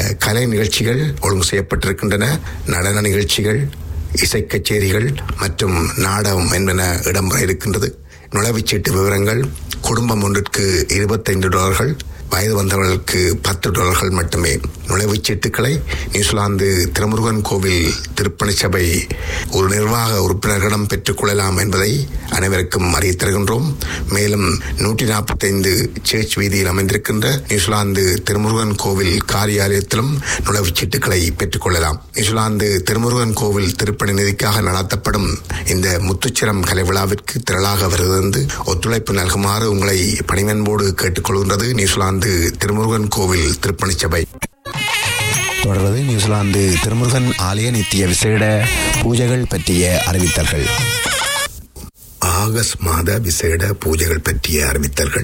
கலை நிகழ்ச்சிகள் ஒழுங்கு செய்யப்பட்டிருக்கின்றன நடன நிகழ்ச்சிகள் இசை கச்சேரிகள் மற்றும் நாடகம் என்பன இடம்பெற இருக்கின்றது நுழைவுச்சீட்டு விவரங்கள் குடும்பம் ஒன்றிற்கு இருபத்தைந்து டாலர்கள் வயது வந்தவர்களுக்கு பத்து டாலர்கள் மட்டுமே நுழைவுச் சீட்டுகளை நியூசிலாந்து திருமுருகன் கோவில் திருப்பணி சபை ஒரு நிர்வாக உறுப்பினர்களிடம் பெற்றுக்கொள்ளலாம் என்பதை அனைவருக்கும் அறிவித் தருகின்றோம் மேலும் நூற்றி நாற்பத்தைந்து சேர்ச் வீதியில் அமைந்திருக்கின்ற நியூசிலாந்து திருமுருகன் கோவில் காரியாலயத்திலும் நுழைவுச் சீட்டுகளை பெற்றுக்கொள்ளலாம் நியூசிலாந்து திருமுருகன் கோவில் திருப்பணி நிதிக்காக நடத்தப்படும் இந்த முத்துச்சிரம் கலை விழாவிற்கு திரளாக வருகிறது ஒத்துழைப்பு நல்குமாறு உங்களை பணிவன்போடு கேட்டுக்கொள்கின்றது நியூசிலாந்து திருமுருகன் கோவில் திருப்பணி சபை தொடர்வது நியூசிலாந்து திருமுருகன் ஆலய நித்திய விசேட பூஜைகள் பற்றிய அறிவித்தல்கள் ஆகஸ்ட் மாத விசேட பூஜைகள் பற்றிய அறிவித்தல்கள்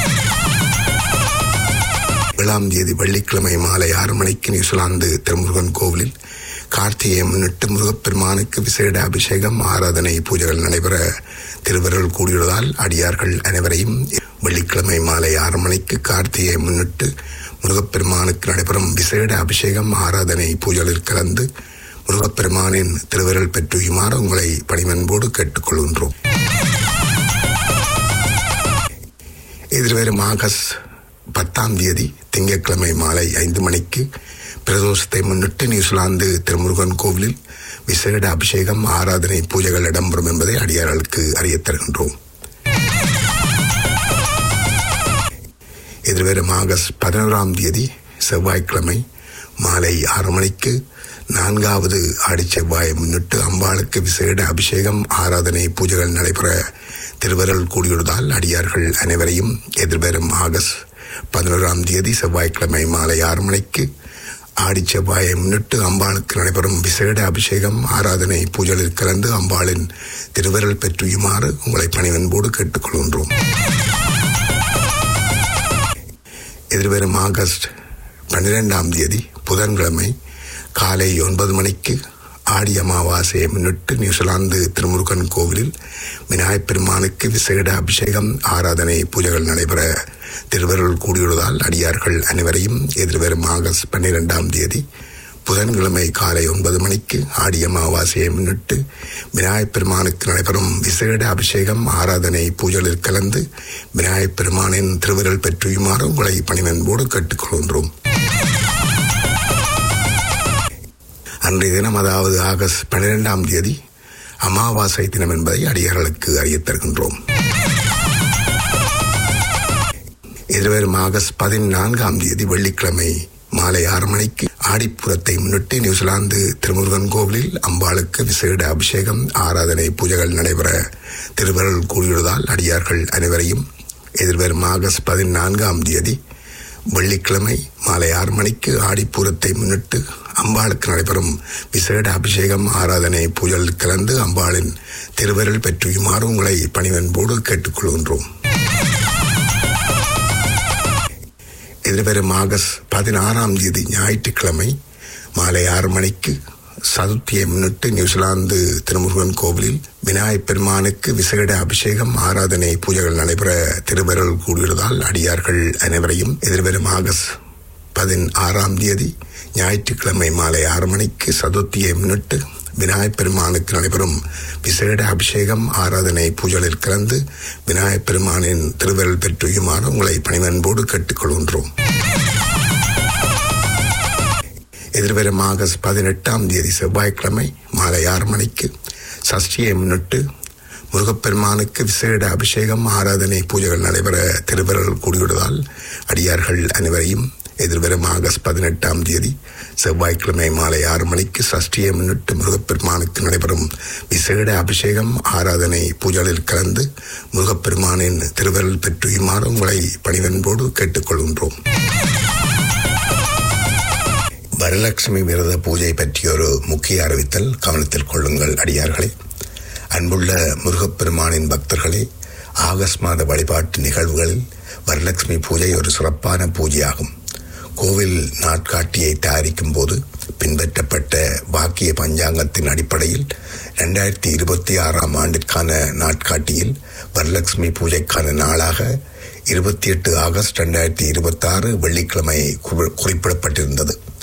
ஏழாம் தேதி வெள்ளிக்கிழமை மாலை ஆறு மணிக்கு நியூசிலாந்து திருமுருகன் கோவிலில் கார்த்திகையை முன்னிட்டு முருகப்பெருமானுக்கு விசேட அபிஷேகம் ஆராதனை பூஜைகள் நடைபெற திருவருள் கூடியுள்ளதால் அடியார்கள் அனைவரையும் வெள்ளிக்கிழமை மாலை ஆறு மணிக்கு கார்த்திகையை முன்னிட்டு முருகப்பெருமானுக்கு நடைபெறும் விசேட அபிஷேகம் ஆராதனை பூஜைகளில் கலந்து முருகப்பெருமானின் திருவிரல் பெற்றுயுமாறு உங்களை பணிவன்போடு கேட்டுக்கொள்கின்றோம் எதிர்வரும் ஆகஸ்ட் பத்தாம் தேதி திங்கட்கிழமை மாலை ஐந்து மணிக்கு பிரதோஷத்தை முன்னிட்டு நியூசிலாந்து திருமுருகன் கோவிலில் விசேட அபிஷேகம் ஆராதனை பூஜைகள் இடம்பெறும் என்பதை அடியார்களுக்கு அறியத் தருகின்றோம் எதிர்வரும் ஆகஸ்ட் பதினோராம் தேதி செவ்வாய்க்கிழமை மாலை ஆறு மணிக்கு நான்காவது ஆடி செவ்வாயை முன்னிட்டு அம்பாளுக்கு விசேட அபிஷேகம் ஆராதனை பூஜைகள் நடைபெற திருவருள் கூடியுள்ளதால் அடியார்கள் அனைவரையும் எதிர்வரும் ஆகஸ்ட் பதினோராம் தேதி செவ்வாய்க்கிழமை மாலை ஆறு மணிக்கு ஆடி செவ்வாயை முன்னிட்டு அம்பாளுக்கு நடைபெறும் விசேட அபிஷேகம் ஆராதனை பூஜைகளில் கலந்து அம்பாளின் திருவருள் பெற்றுயுமாறு உங்களை பணிவன்போடு கேட்டுக்கொள்கின்றோம் எதிர்வரும் ஆகஸ்ட் பன்னிரெண்டாம் தேதி புதன்கிழமை காலை ஒன்பது மணிக்கு ஆடி அமாவாசையை முன்னிட்டு நியூசிலாந்து திருமுருகன் கோவிலில் விநாயகப் பெருமானுக்கு விசேட அபிஷேகம் ஆராதனை பூஜைகள் நடைபெற திருவருள் கூடியுள்ளதால் அடியார்கள் அனைவரையும் எதிர்வரும் ஆகஸ்ட் பன்னிரெண்டாம் தேதி புதன்கிழமை காலை ஒன்பது மணிக்கு ஆடி அமாவாசையை முன்னிட்டு விநாயகப் பெருமானுக்கு நடைபெறும் விசேட அபிஷேகம் ஆராதனை பூஜைகளில் கலந்து விநாயகப் பெருமானின் திருவிரல் பெற்றுயுமாறு உங்களை பணிவன்போடு கேட்டுக்கொள்கின்றோம் அன்றைய தினம் அதாவது ஆகஸ்ட் பன்னிரெண்டாம் தேதி அமாவாசை தினம் என்பதை அடியார்களுக்கு அறியத் தருகின்றோம் எதிர்வரும் ஆகஸ்ட் பதினான்காம் தேதி வெள்ளிக்கிழமை மாலை ஆறு மணிக்கு ஆடிப்புறத்தை முன்னிட்டு நியூசிலாந்து திருமுருகன் கோவிலில் அம்பாளுக்கு விசேட அபிஷேகம் ஆராதனை பூஜைகள் நடைபெற திருவருள் கூடியுள்ளதால் அடியார்கள் அனைவரையும் எதிர்வரும் ஆகஸ்ட் பதினான்காம் தேதி வெள்ளிக்கிழமை மாலை ஆறு மணிக்கு ஆடிப்பூரத்தை முன்னிட்டு அம்பாளுக்கு நடைபெறும் விசேட அபிஷேகம் ஆராதனை பூஜையில் கலந்து அம்பாளின் திருவருள் பெற்றுயுமாறு உங்களை பணிவன்போடு கேட்டுக்கொள்கின்றோம் எதிர்வரும் ஆகஸ்ட் பதினாறாம் தேதி ஞாயிற்றுக்கிழமை மாலை ஆறு மணிக்கு சதுர்த்தியை முன்னிட்டு நியூசிலாந்து திருமுருகன் கோவிலில் விநாயகப் பெருமானுக்கு விசேட அபிஷேகம் ஆராதனை பூஜைகள் நடைபெற திருவருள் கூடியுள்ளதால் அடியார்கள் அனைவரையும் எதிர்வரும் ஆகஸ்ட் பதினாறாம் தேதி ஞாயிற்றுக்கிழமை மாலை ஆறு மணிக்கு சதுர்த்தியை முன்னிட்டு விநாயகப் பெருமானுக்கு நடைபெறும் விசேட அபிஷேகம் ஆராதனை பூஜைகளில் கலந்து விநாயகப் பெருமானின் திருவருள் பெற்றுயுமாறு உங்களை பணிவன்போடு கேட்டுக்கொள்கின்றோம் எதிர்வரும் ஆகஸ்ட் பதினெட்டாம் தேதி செவ்வாய்க்கிழமை மாலை ஆறு மணிக்கு சஷ்டியை முன்னிட்டு முருகப்பெருமானுக்கு விசேட அபிஷேகம் ஆராதனை பூஜைகள் நடைபெற திருவருள் கூடியுள்ளதால் அடியார்கள் அனைவரையும் எதிர்வரும் ஆகஸ்ட் பதினெட்டாம் தேதி செவ்வாய்க்கிழமை மாலை ஆறு மணிக்கு சஷ்டியை முன்னிட்டு முருகப்பெருமானுக்கு நடைபெறும் விசேட அபிஷேகம் ஆராதனை பூஜைகளில் கலந்து முருகப்பெருமானின் திருவருள் பெற்றுயுமாறு உங்களை பணிவன்போடு கேட்டுக்கொள்கின்றோம் வரலட்சுமி விரத பூஜை பற்றிய ஒரு முக்கிய அறிவித்தல் கவனத்தில் கொள்ளுங்கள் அடியார்களே அன்புள்ள முருகப்பெருமானின் பக்தர்களே ஆகஸ்ட் மாத வழிபாட்டு நிகழ்வுகளில் வரலட்சுமி பூஜை ஒரு சிறப்பான பூஜையாகும் கோவில் நாட்காட்டியை தயாரிக்கும் போது பின்பற்றப்பட்ட வாக்கிய பஞ்சாங்கத்தின் அடிப்படையில் ரெண்டாயிரத்தி இருபத்தி ஆறாம் ஆண்டிற்கான நாட்காட்டியில் வரலட்சுமி பூஜைக்கான நாளாக இருபத்தி எட்டு ஆகஸ்ட் ரெண்டாயிரத்தி இருபத்தி ஆறு வெள்ளிக்கிழமை குறிப்பிடப்பட்டிருந்தது